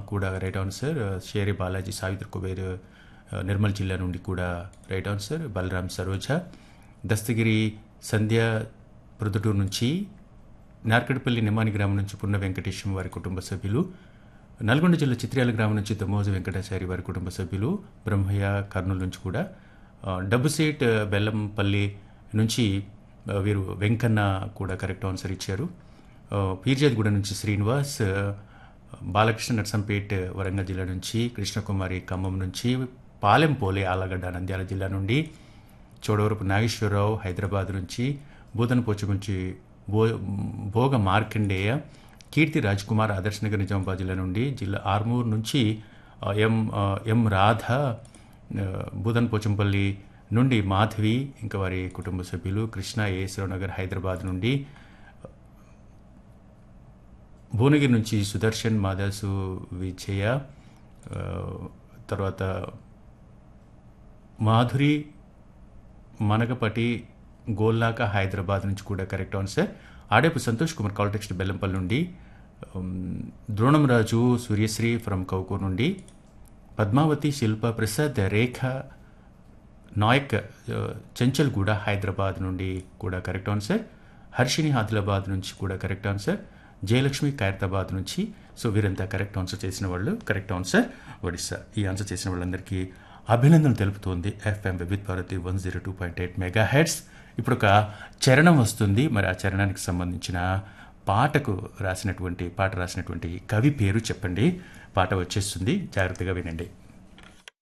కూడా right answer Sheri Balaji Savitri Kuber ఆ, నిర్మల్ జిల్లా నుండి కూడా రైట్ ఆన్సర్ బలరాం సరోజ దస్తగిరి సంధ్య ప్రొద్దుటూరు నుంచి నార్కడపల్లి నిమ్మాని గ్రామం నుంచి పున్న వెంకటేశం వారి కుటుంబ సభ్యులు నల్గొండ జిల్లా చిత్ర్యాల గ్రామం నుంచి దమోజు వెంకటాచారి వారి కుటుంబ సభ్యులు బ్రహ్మయ్య కర్నూలు నుంచి కూడా ఆ, డబ్బు సీట్ ఆ, బెల్లంపల్లి నుంచి ఆ, వీరు వెంకన్న కూడా కరెక్ట్ ఆన్సర్ ఇచ్చారు ఆ, పీర్జాదిగూడ నుంచి శ్రీనివాస్ ఆ, బాలకృష్ణ నర్సంపేట్ వరంగల్ జిల్లా నుంచి కృష్ణకుమారి ఖమ్మం నుంచి పాలెం పోలే ఆలగడ్డ నంద్యాల జిల్లా నుండి చోడవరపు నాగేశ్వరరావు హైదరాబాద్ నుంచి బూదన పోచుగుంచి బో భోగ మార్కండేయ కీర్తి రాజ్ కుమార్ ఆదర్శ్ నగర్ నిజామాబాద్ జిల్లా నుండి జిల్లా ఆర్మూర్ నుంచి ఆ, ఎం ఆ, ఎం రాధ ఆ, బూదన్ పోచంపల్లి నుండి మాధవి ఇంకా వారి కుటుంబ సభ్యులు కృష్ణ ఏశ్వరరావు నగర్ హైదరాబాద్ నుండి భువనగిరి నుంచి సుదర్శన్ మాదాసు విజయ ఆ, తర్వాత మాధురి మనకపటి గోల్లాక హైదరాబాద్ నుంచి కూడా correct answer Adepu Santosh Kumar Caltex Bellampalli నుండి ఉమ్, ద్రోణంరాజు సూర్యశ్రీ ఫ్రమ్ కౌకూర్ నుండి పద్మావతి శిల్ప ప్రసాద్ రేఖ నాయక్ ఆ, చెంచల్గూడ హైదరాబాద్ నుండి కూడా కరెక్ట్ ఆన్సర్ హర్షిని ఆదిలాబాద్ నుంచి కూడా కరెక్ట్ ఆన్సర్ జయలక్ష్మి ఖైరతాబాద్ నుంచి సో వీరంతా కరెక్ట్ ఆన్సర్ చేసిన వాళ్ళు కరెక్ట్ ఆన్సర్ ఒడిస్సా ఈ ఆన్సర్ చేసిన వాళ్ళందరికీ అభినందనలు తెలుపుతోంది FM Vividh Bharati one zero two point eight megahertz ఇప్పుడు ఒక చరణం వస్తుంది మరి ఆ చరణానికి సంబంధించిన పాటకు రాసినటువంటి పాట రాసినటువంటి కవి పేరు చెప్పండి పాట వచ్చేస్తుంది జాగ్రత్తగా వినండి